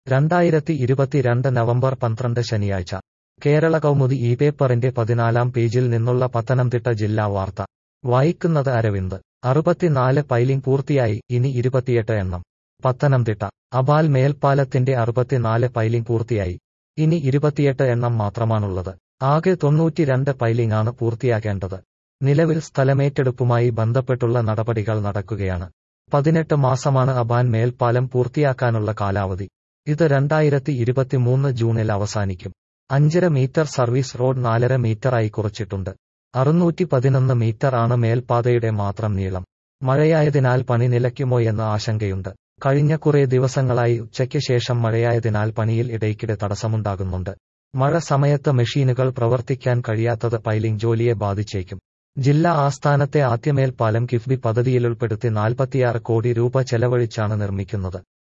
രണ്ടായിരത്തി ഇരുപത്തിരണ്ട് നവംബർ പന്ത്രണ്ട് ശനിയാഴ്ച കേരള കൗമുദി ഈ പേപ്പറിന്റെ പതിനാലാം പേജിൽ നിന്നുള്ള പത്തനംതിട്ട ജില്ലാ വാർത്ത വായിക്കുന്നത് അരവിന്ദ് അറുപത്തിനാല് പൈലിംഗ് പൂർത്തിയായി ഇനി ഇരുപത്തിയെട്ട് എണ്ണം പത്തനംതിട്ട അപാൽ മേൽപ്പാലത്തിന്റെ അറുപത്തിനാല് പൈലിംഗ് പൂർത്തിയായി ഇനി ഇരുപത്തിയെട്ട് എണ്ണം മാത്രമാണുള്ളത് ആകെ തൊണ്ണൂറ്റിരണ്ട് പൈലിംഗ് ആണ് പൂർത്തിയാക്കേണ്ടത് നിലവിൽ സ്ഥലമേറ്റെടുപ്പുമായി ബന്ധപ്പെട്ടുള്ള നടപടികൾ നടക്കുകയാണ് പതിനെട്ട് മാസമാണ് അബാൻ മേൽപ്പാലം പൂർത്തിയാക്കാനുള്ള കാലാവധി ഇത് രണ്ടായിരത്തി ഇരുപത്തിമൂന്ന് ജൂണിൽ അവസാനിക്കും അഞ്ചര മീറ്റർ സർവീസ് റോഡ് നാലര മീറ്ററായി കുറച്ചിട്ടുണ്ട് അറുന്നൂറ്റി പതിനൊന്ന് മീറ്റർ ആണ് മേൽപ്പാതയുടെ മാത്രം നീളം മഴയായതിനാൽ പണി നിലയ്ക്കുമോയെന്ന ആശങ്കയുണ്ട് കഴിഞ്ഞ കുറേ ദിവസങ്ങളായി ഉച്ചയ്ക്ക് ശേഷം മഴയായതിനാൽ പണിയിൽ ഇടയ്ക്കിടെ തടസ്സമുണ്ടാകുന്നുണ്ട് മഴ സമയത്ത് മെഷീനുകൾ പ്രവർത്തിക്കാൻ കഴിയാത്തത് പൈലിംഗ് ജോലിയെ ബാധിച്ചേക്കും ജില്ലാ ആസ്ഥാനത്തെ ആദ്യമേൽപ്പാലം കിഫ്ബി പദ്ധതിയിലുൾപ്പെടുത്തി നാൽപ്പത്തിയാറ് കോടി രൂപ ചെലവഴിച്ചാണ് നിർമ്മിക്കുന്നത്